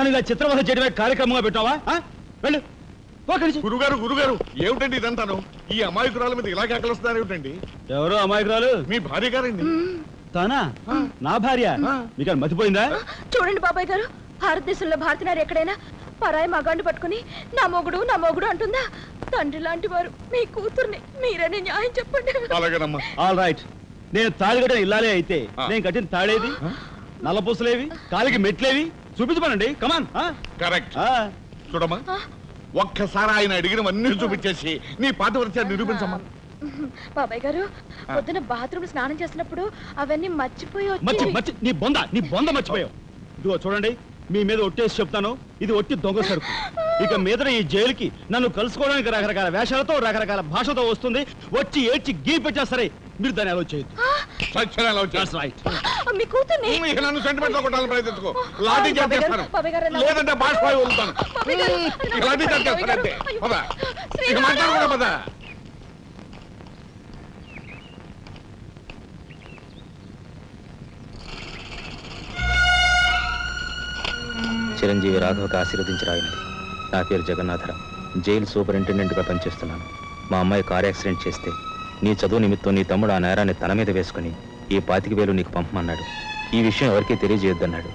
నన్ను ఇలా చిత్రవధ చేయడమే కార్యక్రమంగా పెట్టావా ఆ? వెళ్ళు పో అక్కడి నుంచి. గురుగారు గురుగారు ఏమిటండి ఇదంతాను ఈ అమాయకురాల మీద ఇలా కేకలుస్తున్నారు ఏమిటండి ఎవరు అమాయకురాలు మీ భార్య గారండి తానా నా భార్య మీకు అది మతిపోయిందా చూడండి బాబాయ్ గారు భారతదేశంలో భారతీయ ఎక్కడైనా పరాయి మగాండి పట్టుకుని నా మొగుడు నా మొగుడు అంటుందా తండ్రి లాంటి వారు మీ కూతుర్ని మీరనే న్యాయం చెప్పండి అలాగేనమ్మా ఆల్ రైట్ నేను తాళి కట్టిన ఇల్లాలే అయితే ఆ. నేను కట్టిన తాళేది నల్లపూసలేవి కాలికి మెట్లేవి చూపించమనండి కమాన్ కరెక్ట్ చూడమ్మా ఒక్కసారి ఆయన అడిగినవన్నీ చూపించేసి నీ పాత వరచ నిరూపించమ్మా బాబాయ్ గారు పొద్దున బాత్రూమ్ స్నానం చేసినప్పుడు అవన్నీ మర్చిపోయి మర్చి వచ్చి మర్చి నీ బొంద నీ బొంద మర్చిపోయావు ఇదిగో చూడండి మీ మీద ఒట్టేసి చెప్తాను ఇది ఒట్టి దొంగ సరుకు ఇక మీద ఈ జైలుకి నన్ను కలుసుకోవడానికి రకరకాల వేషాలతో రకరకాల భాషతో వస్తుంది వచ్చి ఏడ్చి గీ పెట్టా సరే మీరు దాన్ని అలో చేయొద్దు సత్యన ఎలా వచ్చారు That's right. మీ కూతుర్ని ఇక నన్ను సెంటిమెంట్ లో కొట్టాలని ప్రయత్నించుకో లాఠీ చార్జ్ బాబాయ్ గారు, చేస్తాను బాబాయ్ గారు, నా- లేదంటే బాష్పాయి వదులుతాను బాబాయ్ గారు, ఇక లాఠీ చార్జ్ బాబాయ్ గారు, చేస్తానంటే అయ్యో. పద ఇక శ్రీరామ! మాట్లాడకూడదు పద చిరంజీవి రాఘవకు ఆశీర్వదించరాయినది నా పేరు జగన్నాథరావు జైలు సూపరింటెండెంట్గా పనిచేస్తున్నాను మా అమ్మాయి కార్ యాక్సిడెంట్ చేస్తే నీ చదువు నిమిత్తం నీ తమ్ముడు ఆ నేరాన్ని తన మీద వేసుకుని ఈ పాతిక వేలు నీకు పంపమన్నాడు ఈ విషయం ఎవరికీ తెలియజేయొద్దన్నాడు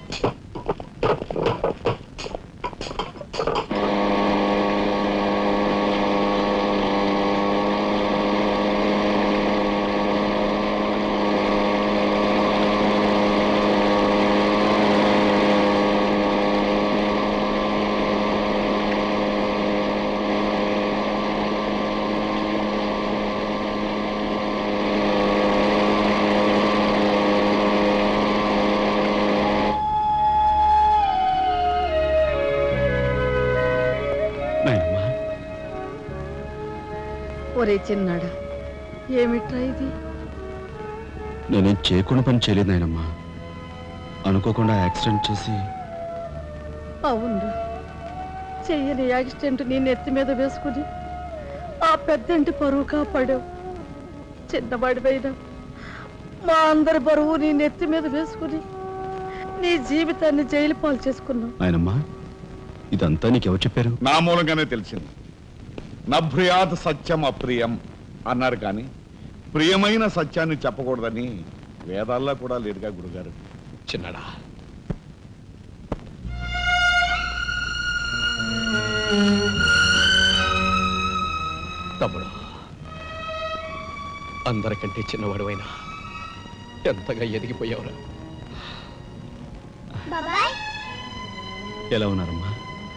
నాయనమ్మా ఒరే చిన్నాడా ఏమిట్రా ఇది నేనేం చేయకుండా పని చేయలేదు నాయనమ్మా అనుకోకుండా యాక్సిడెంట్ చేసి అవును చెయ్యని యాక్సిడెంట్ నీ నెత్తి మీద వేసుకుని ఆ పెద్దంటి పరువు కాపాడావు చిన్నవాడిపైన మా అందరి బరువు నీ నెత్తి మీద వేసుకుని నీ జీవితాన్ని జైలు పాలు చేసుకున్నావు నాయనమ్మా ఇదంతా నీకెవరు చెప్పారు నా మూలంగానే తెలిసింది నభ్రియాత్ సత్యం అప్రియం అన్నారు కానీ ప్రియమైన సత్యాన్ని చెప్పకూడదని వేదాల్లో కూడా లేదుగా గురుగారు చిన్నడా తమ్ముడు అందరికంటే చిన్నవాడువైనా ఎంతగా ఎదిగిపోయావురా ఎలా ఉన్నారమ్మా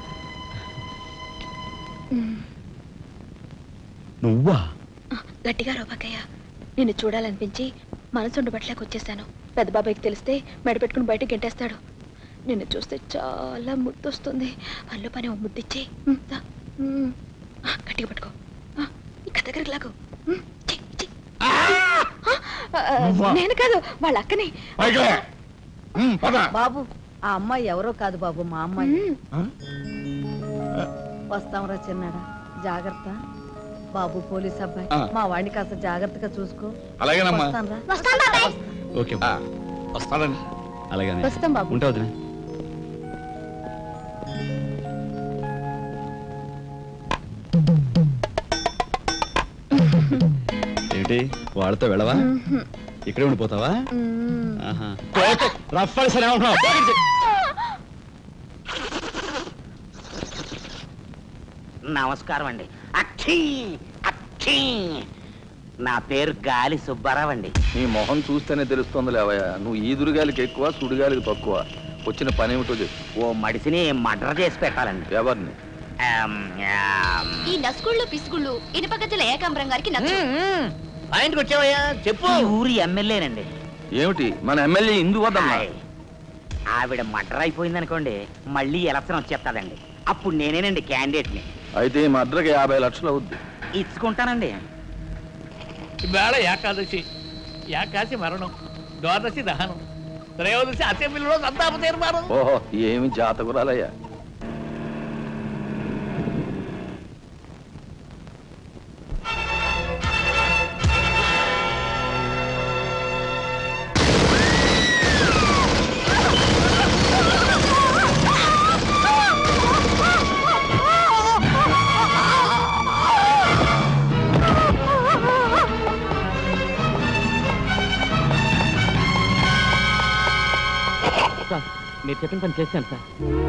నువ్వా గట్టిగా రోబకయ్య నిన్ను చూడాలనిపించి మనసు ఉండబట్లేక వచ్చేసాను పెద్ద బాబాయ్కి తెలిస్తే మెడ పెట్టుకుని బయటకు గెంటేస్తాడు నిన్ను చూస్తే చాలా ముద్దు వస్తుంది అల్లు పని ఓ ముద్దిచ్చి ఉమ్, దా. ఉమ్. ఆ, గట్టిగా పట్టుకో ఆ, ఇంకా దగ్గరికి లాగు ఉమ్, చి, చి. ఆ, ఆ, నేను కాదు వాళ్ళ అక్కని పైకి లే. ఉమ్, పద బాబు ఆ అమ్మాయి ఎవరో కాదు బాబు మా అమ్మాయి ఉమ్, వస్తాంరా చిన్నాడా జాగ్రత్త బాబు పోలీస్ అబ్బాయి ఆ. మా వాడిని కాస్త జాగ్రత్తగా చూసుకో అలాగేనమ్మా వస్తానురా. ఓకే ఆ, పదండి అలాగే వస్తాం బాబు ఉంటా వదినా ఏంటి వాళ్ళతో వెళ్ళవా ఇక్కడే ఉండిపోతావా ఉమ్. ఆహా. కోపం, రఫ్ అని సరే ఏమంటున్నావు? పోకించి. నమస్కారం అండి అక్షీ అక్షీ నా పేరు గాలి సుబ్బారావు అండి నీ మొహం చూస్తేనే తెలుస్తుంది లేవయ్యా నువ్వు ఈదురుగాలికి ఎక్కువ సుడిగాలికి తక్కువ వచ్చిన పని ఏమిటో చెప్పు ఓ మడిసిని మర్డర్ చేసి పెట్టాలండి ఎవరిని ఆమ్, ఆమ్. ఈ నస్కుళ్ళు పిసుకుళ్ళు ఇనుపగజ్జల ఏకాంబరం గారికి నచ్చు పాయింట్కి వచ్చావయ్యా చెప్పు ఈ ఊరి ఎమ్మెల్యేనండి ఏమిటి మన ఎమ్మెల్యే ఇందు వద్దమ్మా హాయ్. ఆవిడ మర్డర్ అయిపోయింది అనుకోండి మళ్ళీ ఎలక్షన్ వచ్చేస్తుందండి అప్పుడు నేనేనండి క్యాండిడేట్ని అయితే ఈ మద్రకి యాభై లక్షలు అవుద్ది ఇచ్చుకుంటానండి ఇవాళ ఏకాదశి ఏకాశి మరణం ద్వాదశి దహనం త్రయోదశి అసెంబ్లీలో సంతాప తీర్మానం ఓహో ఏమి జాతకురాలయ్యా మీరు చెప్పిన పని చేశాను సార్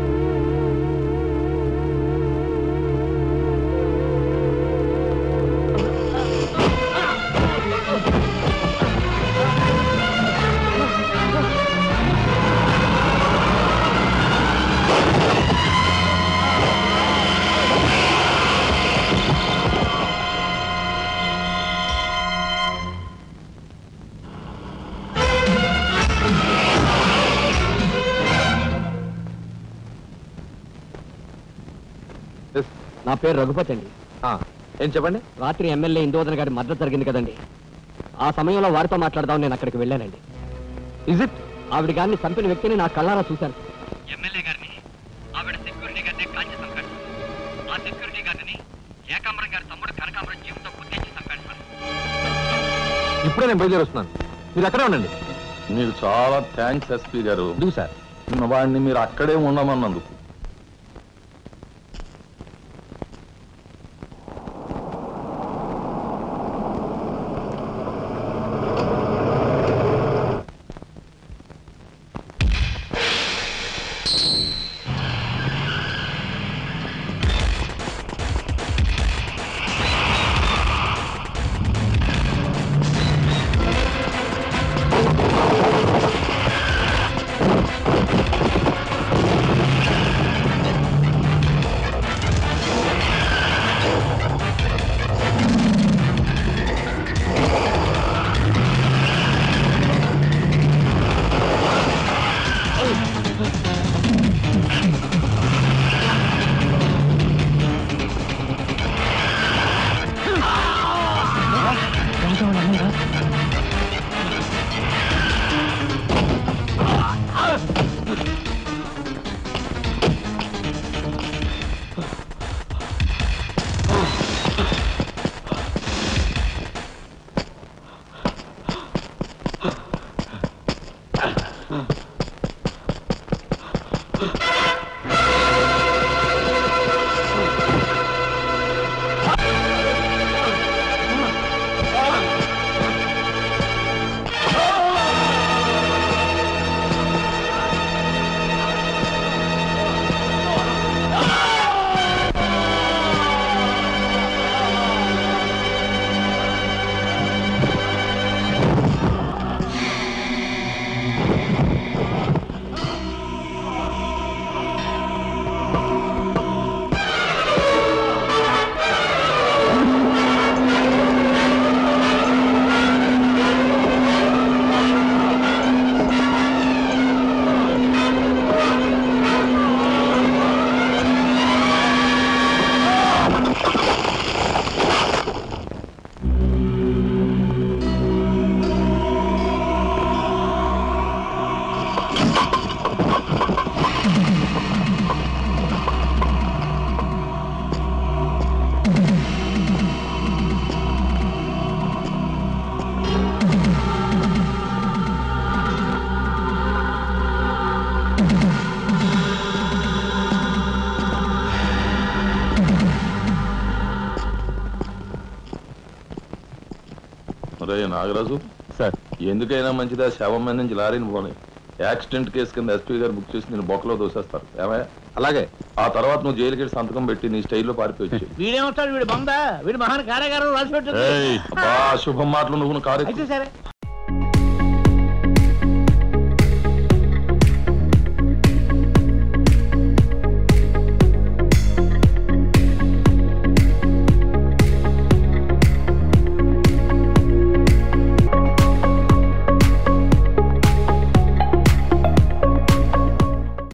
నా పేరు రఘుపతి అండి ఏం చెప్పండి రాత్రి ఎమ్మెల్యే ఇందోదన గారి మద్దతు జరిగింది కదండి ఆ సమయంలో వారితో మాట్లాడదాం నేను అక్కడికి వెళ్ళానండి ఇజ్ ఇట్ ఆవిడ గారిని చంపిన వ్యక్తిని నా కళ్ళారా చూశాను ఎమ్మెల్యే గారిని ఆవిడ సెక్యూరిటీ గారిని కాల్చి చంపాడు ఆ సెక్యూరిటీ గారిని ఏకాంబరం గారి తమ్ముడు కనకాంబరం జీవితం గుర్తించి చంపాడు సార్ ఇప్పుడే నేను బయలుదేరి వస్తున్నాను మీరు అక్కడే ఉండండి మీకు చాలా థ్యాంక్స్ ఎస్పీ గారు ఎందుకు సార్ వాడిని మీరు అక్కడే ఉండమన్నందుకు రే నాగరాజు సార్ ఎందుకైనా మంచిదా శవం మీద నుంచి లారీని పోనీ యాక్సిడెంట్ కేసు కింద ఎస్పీ గారు బుక్ చేసి నేను బొక్కలో దోసేస్తారు ఏమయ్య అలాగే ఆ తర్వాత నువ్వు జైలుకి వెళ్ళి సంతకం పెట్టి నీ స్టైల్లో పారిపోయి వీడేమవుతాడు వీడు బొంద వీడు మహాన్ కారాగారం రాసి పెట్టు అబ్బా శుభం మాటలు నువ్వు కారు ఎక్కు. అయితే సరే